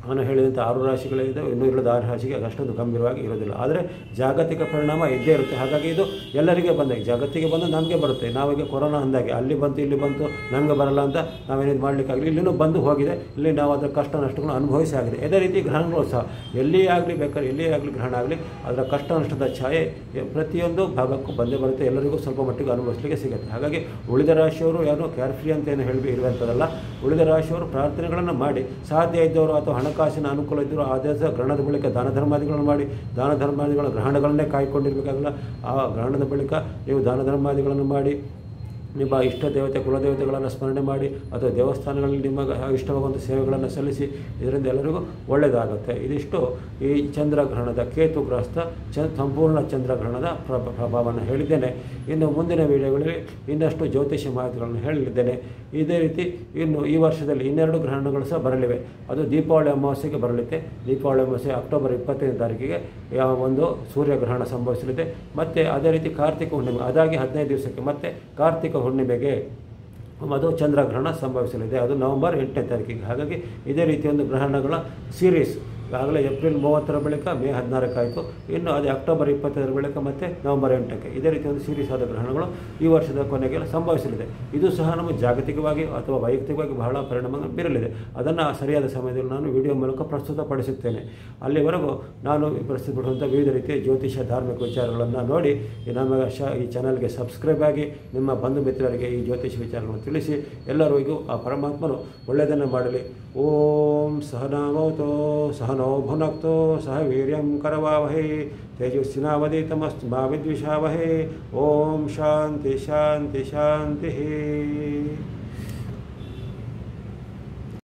ನಾನು ಹೇಳಿದಂಥ ಆರು ರಾಶಿಗಳಿದೆ ಇನ್ನೂ ಇಲ್ಲದ ಆರು ರಾಶಿಗೆ ಅಷ್ಟೊಂದು ಗಂಭೀರವಾಗಿ ಇರೋದಿಲ್ಲ ಆದರೆ ಜಾಗತಿಕ ಪರಿಣಾಮ ಇದ್ದೇ ಇರುತ್ತೆ ಹಾಗಾಗಿ ಇದು ಎಲ್ಲರಿಗೆ ಬಂದ ಜಗತ್ತಿಗೆ ಬಂದು ನಮಗೆ ಬರುತ್ತೆ ನಾವೀಗ ಕೊರೋನಾ ಅಂದಾಗೆ ಅಲ್ಲಿ ಬಂತು ಇಲ್ಲಿ ಬಂತು ನಮಗೆ ಬರಲ್ಲ ಅಂತ ನಾವೇನಿದು ಮಾಡಲಿಕ್ಕಾಗಲಿ ಇಲ್ಲಿನೂ ಬಂದು ಹೋಗಿದೆ ಇಲ್ಲಿ ನಾವು ಅದರ ಕಷ್ಟ ನಷ್ಟಗಳನ್ನು ಅನುಭವಿಸಿ ಆಗಿದೆ ಅದೇ ರೀತಿ ಗ್ರಹಣಗಳು ಸಹ ಎಲ್ಲಿಯೇ ಆಗಲಿ ಬೇಕಾದ್ರೆ ಎಲ್ಲಿಯೇ ಆಗಲಿ ಗ್ರಹಣ ಆಗಲಿ ಅದರ ಕಷ್ಟ ನಷ್ಟದ ಛಾಯೆ ಪ್ರತಿಯೊಂದು ಭಾಗಕ್ಕೂ ಬಂದೇ ಬರುತ್ತೆ ಎಲ್ಲರಿಗೂ ಸ್ವಲ್ಪ ಮಟ್ಟಿಗೆ ಅನುಭವಿಸಲಿಕ್ಕೆ ಸಿಗುತ್ತೆ ಹಾಗಾಗಿ ಉಳಿದ ರಾಶಿಯವರು ಯಾರು ಕ್ಯಾರ್ಫ್ರೀ ಅಂತ ಏನು ಹೇಳಿ ಇರುವಂಥದ್ದಲ್ಲ ಉಳಿದ ರಾಶಿಯವರು ಪ್ರಾರ್ಥನೆಗಳನ್ನು ಮಾಡಿ ಸಾಧ್ಯ ಇದ್ದವರು ಅಥವಾ ಹಣಕಾಸಿನ ಅನುಕೂಲ ಇದ್ದರು ಆ ದಿವಸ ಗ್ರಹಣದ ಬಳಿಕ ದಾನ ಧರ್ಮಾದಿಗಳನ್ನು ಮಾಡಿ ದಾನ ಧರ್ಮಾದಿಗಳ ಗ್ರಹಣಗಳನ್ನೇ ಕಾಯ್ಕೊಂಡಿರಬೇಕಾಗಲ್ಲ ಆ ಗ್ರಹಣದ ಬಳಿಕ ನೀವು ದಾನ ಧರ್ಮಾದಿಗಳನ್ನು ಮಾಡಿ ನಿಮ್ಮ ಇಷ್ಟ ದೇವತೆ ಕುಲದೇವತೆಗಳನ್ನು ಸ್ಮರಣೆ ಮಾಡಿ ಅಥವಾ ದೇವಸ್ಥಾನಗಳಲ್ಲಿ ನಿಮಗೆ ಇಷ್ಟವಾಗುವಂಥ ಸೇವೆಗಳನ್ನು ಸಲ್ಲಿಸಿ ಇದರಿಂದ ಎಲ್ಲರಿಗೂ ಒಳ್ಳೆಯದಾಗುತ್ತೆ ಇದಿಷ್ಟು ಈ ಚಂದ್ರಗ್ರಹಣದ ಕೇತುಗ್ರಸ್ತ ಚ ಸಂಪೂರ್ಣ ಚಂದ್ರಗ್ರಹಣದ ಪ್ರಭ ಪ್ರಭಾವವನ್ನು ಹೇಳಿದ್ದೇನೆ ಇನ್ನು ಮುಂದಿನ ವಿಡಿಯೋಗಳಲ್ಲಿ ಇನ್ನಷ್ಟು ಜ್ಯೋತಿಷ್ಯ ಮಾಹಿತಿಗಳನ್ನು ಹೇಳಲಿದ್ದೇನೆ ಇದೇ ರೀತಿ ಇನ್ನು ಈ ವರ್ಷದಲ್ಲಿ ಇನ್ನೆರಡು ಗ್ರಹಣಗಳು ಸಹ ಬರಲಿವೆ ಅದು ದೀಪಾವಳಿ ಅಮಾವಾಸ್ಯೆಗೆ ಬರಲಿದೆ ದೀಪಾವಳಿ ಅಮಾವಾಸ್ಯೆ ಅಕ್ಟೋಬರ್ ಇಪ್ಪತ್ತೈದನೇ ತಾರೀಕಿಗೆ ಯಾವ ಒಂದು ಸೂರ್ಯಗ್ರಹಣ ಸಂಭವಿಸಲಿದೆ ಮತ್ತು ಅದೇ ರೀತಿ ಕಾರ್ತಿಕ ಹುಣ್ಣಿಮೆ ಅದಾಗಿ ಹದಿನೈದು ದಿವಸಕ್ಕೆ ಮತ್ತೆ ಕಾರ್ತಿಕ ಹುಣ್ಣಿಮೆಗೆ ಅದು ಚಂದ್ರಗ್ರಹಣ ಸಂಭವಿಸಲಿದೆ ಅದು ನವೆಂಬರ್ ಎಂಟನೇ ತಾರೀಕಿಗೆ ಹಾಗಾಗಿ ಇದೇ ರೀತಿ ಒಂದು ಗ್ರಹಣಗಳ ಸೀರೀಸ್ ಆಗಲೇ ಏಪ್ರಿಲ್ ಮೂವತ್ತರ ಬಳಿಕ ಮೇ ಹದಿನಾರಕ್ಕಾಯಿತು ಇನ್ನು ಅದೇ ಅಕ್ಟೋಬರ್ ಇಪ್ಪತ್ತೈದರ ಬಳಿಕ ಮತ್ತೆ ನವೆಂಬರ್ ಎಂಟಕ್ಕೆ ಇದೇ ರೀತಿ ಒಂದು ಸೀರೀಸ್ ಆದ ಗ್ರಹಣಗಳು ಈ ವರ್ಷದ ಕೊನೆಗೆ ಸಂಭವಿಸಲಿದೆ ಇದು ಸಹ ನಮ್ಮ ಜಾಗತಿಕವಾಗಿ ಅಥವಾ ವೈಯಕ್ತಿಕವಾಗಿ ಬಹಳ ಪರಿಣಾಮ ಬೀರಲಿದೆ ಅದನ್ನು ಸರಿಯಾದ ಸಮಯದಲ್ಲಿ ನಾನು ವಿಡಿಯೋ ಮೂಲಕ ಪ್ರಸ್ತುತಪಡಿಸುತ್ತೇನೆ ಅಲ್ಲಿವರೆಗೂ ನಾನು ಪ್ರಸ್ತುತಪಡಿಸುವಂಥ ವಿವಿಧ ರೀತಿಯ ಜ್ಯೋತಿಷ ಧಾರ್ಮಿಕ ವಿಚಾರಗಳನ್ನು ನೋಡಿ ಈ ನಮ್ಮ ಶ ಈ ಚಾನಲ್ಗೆ ಸಬ್ಸ್ಕ್ರೈಬ್ ಆಗಿ ನಿಮ್ಮ ಬಂಧು ಮಿತ್ರರಿಗೆ ಈ ಜ್ಯೋತಿಷ ವಿಚಾರಗಳನ್ನು ತಿಳಿಸಿ ಎಲ್ಲರಿಗೂ ಆ ಪರಮಾತ್ಮನು ಒಳ್ಳೆಯದನ್ನು ಮಾಡಲಿ ಓಂ ಸಹನಾವತೋ ಸಹನೋ ಭುನಕ್ತೋ ಸಹ ವೀರ್ಯಂ ಕರವಾವಹೈ ತೇಜಸ್ವಿನಾವಧೀತಮಸ್ತು ಮಾ ವಿದ್ವಿಷಾವಹೈ ಓಂ ಶಾಂತಿ ಶಾಂತಿ ಶಾಂತಿ